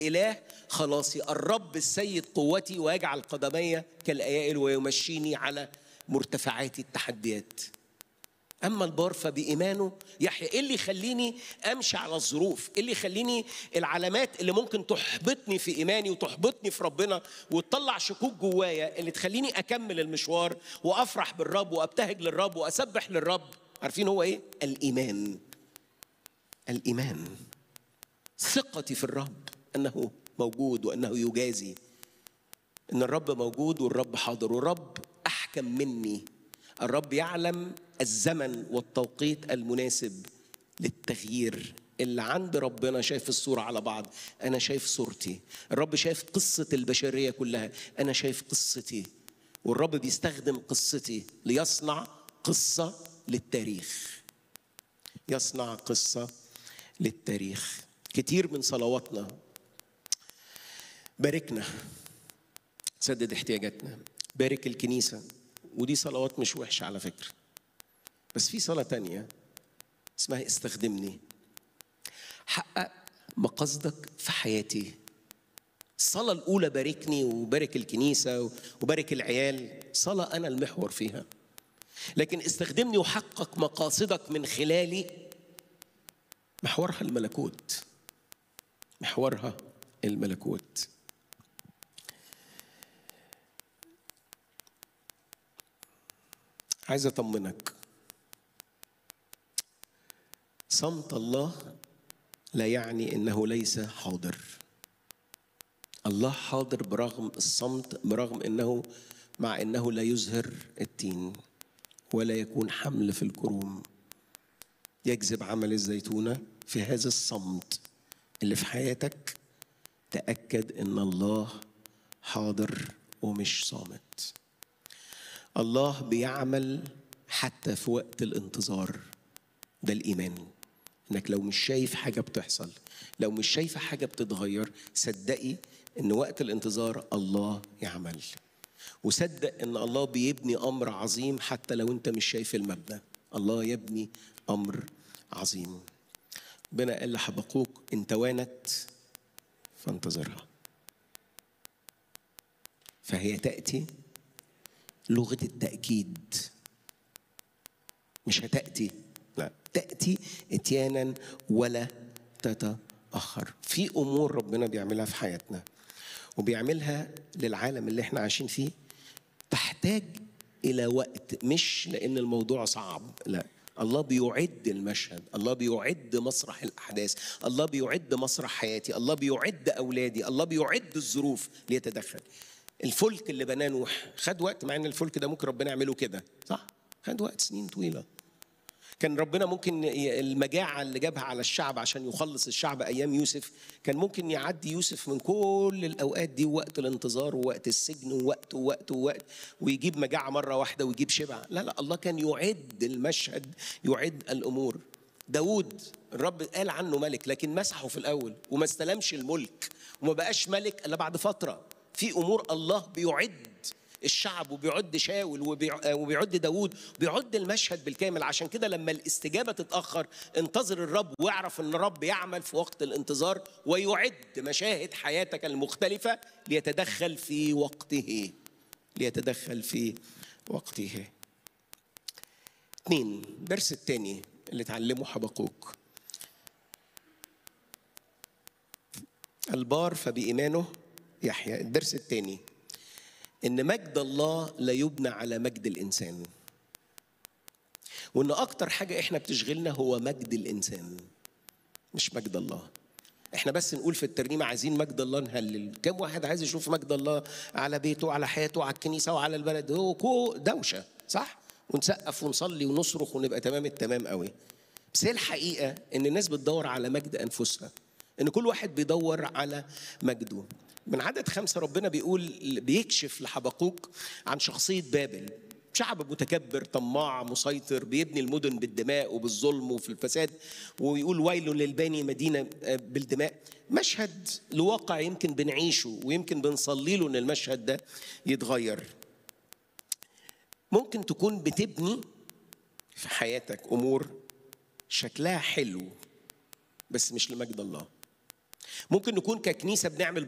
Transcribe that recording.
إله خلاصي الرب السيد قوتي ويجعل قدمي كالأيائل ويمشيني على مرتفعات التحديات أما البار فبإيمانه يحيى إيه اللي يخليني أمشي على الظروف إيه اللي يخليني العلامات اللي ممكن تحبطني في إيماني وتحبطني في ربنا وتطلع شكوك جوايا اللي تخليني أكمل المشوار وأفرح بالرب وأبتهج للرب وأسبح للرب عارفين هو إيه؟ الإيمان الإيمان ثقتي في الرب أنه موجود وأنه يجازي إن الرب موجود والرب حاضر والرب أحكم مني الرب يعلم الزمن والتوقيت المناسب للتغيير اللي عند ربنا شايف الصورة على بعض أنا شايف صورتي الرب شايف قصة البشرية كلها أنا شايف قصتي والرب بيستخدم قصتي ليصنع قصة للتاريخ يصنع قصة للتاريخ كتير من صلواتنا باركنا سدد احتياجاتنا بارك الكنيسة ودي صلوات مش وحشة على فكرة بس في صلاة تانية اسمها استخدمني حقق مقاصدك في حياتي الصلاة الأولى باركني وبارك الكنيسة وبارك العيال صلاة أنا المحور فيها لكن استخدمني وحقق مقاصدك من خلالي محورها الملكوت محورها الملكوت عايز اطمنك صمت الله لا يعني انه ليس حاضر الله حاضر برغم الصمت برغم انه مع انه لا يزهر التين ولا يكون حمل في الكروم يجذب عمل الزيتونه في هذا الصمت اللي في حياتك تاكد ان الله حاضر ومش صامت الله بيعمل حتى في وقت الانتظار ده الايمان انك لو مش شايف حاجه بتحصل لو مش شايفه حاجه بتتغير صدقي ان وقت الانتظار الله يعمل وصدق ان الله بيبني امر عظيم حتى لو انت مش شايف المبنى الله يبني امر عظيم ربنا قال لحبقوك ان توانت فانتظرها فهي تاتي لغه التاكيد مش هتاتي لا تاتي اتيانا ولا تتاخر في امور ربنا بيعملها في حياتنا وبيعملها للعالم اللي احنا عايشين فيه تحتاج الى وقت مش لان الموضوع صعب لا الله بيعد المشهد الله بيعد مسرح الاحداث الله بيعد مسرح حياتي الله بيعد اولادي الله بيعد الظروف ليتدخل الفلك اللي بناه نوح خد وقت مع ان الفلك ده ممكن ربنا يعمله كده صح خد وقت سنين طويله كان ربنا ممكن المجاعة اللي جابها على الشعب عشان يخلص الشعب أيام يوسف كان ممكن يعدي يوسف من كل الأوقات دي وقت الانتظار ووقت السجن ووقت ووقت ووقت ويجيب مجاعة مرة واحدة ويجيب شبع لا لا الله كان يعد المشهد يعد الأمور داود الرب قال عنه ملك لكن مسحه في الأول وما استلمش الملك وما بقاش ملك إلا بعد فترة في أمور الله بيعد الشعب وبيعد شاول وبيعد داوود بيعد المشهد بالكامل عشان كده لما الاستجابة تتأخر انتظر الرب واعرف ان الرب يعمل في وقت الانتظار ويعد مشاهد حياتك المختلفة ليتدخل في وقته ليتدخل في وقته اثنين الدرس الثاني اللي اتعلمه حبقوك البار فبإيمانه يحيى الدرس الثاني ان مجد الله لا يبنى على مجد الانسان وان اكتر حاجه احنا بتشغلنا هو مجد الانسان مش مجد الله احنا بس نقول في الترنيمه عايزين مجد الله نهلل كم واحد عايز يشوف مجد الله على بيته على حياته على الكنيسه وعلى البلد هو كو دوشه صح ونسقف ونصلي ونصرخ ونبقى تمام التمام قوي بس هي الحقيقه ان الناس بتدور على مجد انفسها ان كل واحد بيدور على مجده من عدد خمسة ربنا بيقول بيكشف لحبقوك عن شخصية بابل شعب متكبر طماع مسيطر بيبني المدن بالدماء وبالظلم وفي الفساد ويقول ويل للباني مدينة بالدماء مشهد لواقع يمكن بنعيشه ويمكن بنصلي له ان المشهد ده يتغير ممكن تكون بتبني في حياتك امور شكلها حلو بس مش لمجد الله ممكن نكون ككنيسه بنعمل